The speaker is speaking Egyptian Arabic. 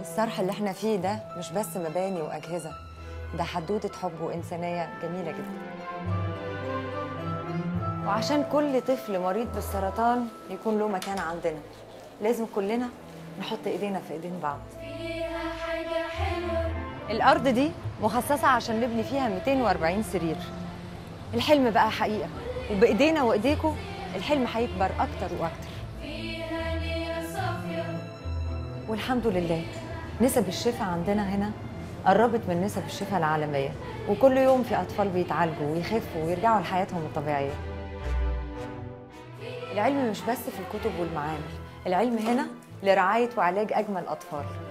الصرح اللي احنا فيه ده مش بس مباني وأجهزة ده حدوتة حب وإنسانية جميلة جدا وعشان كل طفل مريض بالسرطان يكون له مكان عندنا لازم كلنا نحط ايدينا في ايدين بعض فيها حاجة حلوة الأرض دي مخصصة عشان نبني فيها 240 سرير الحلم بقى حقيقة وبإيدينا وإيديكم الحلم هيكبر أكتر وأكتر فيها نية صافية والحمد لله نسب الشفاء عندنا هنا قربت من نسب الشفاء العالمية وكل يوم في أطفال بيتعالجوا ويخفوا ويرجعوا لحياتهم الطبيعية العلم مش بس في الكتب والمعامل العلم هنا لرعاية وعلاج أجمل أطفال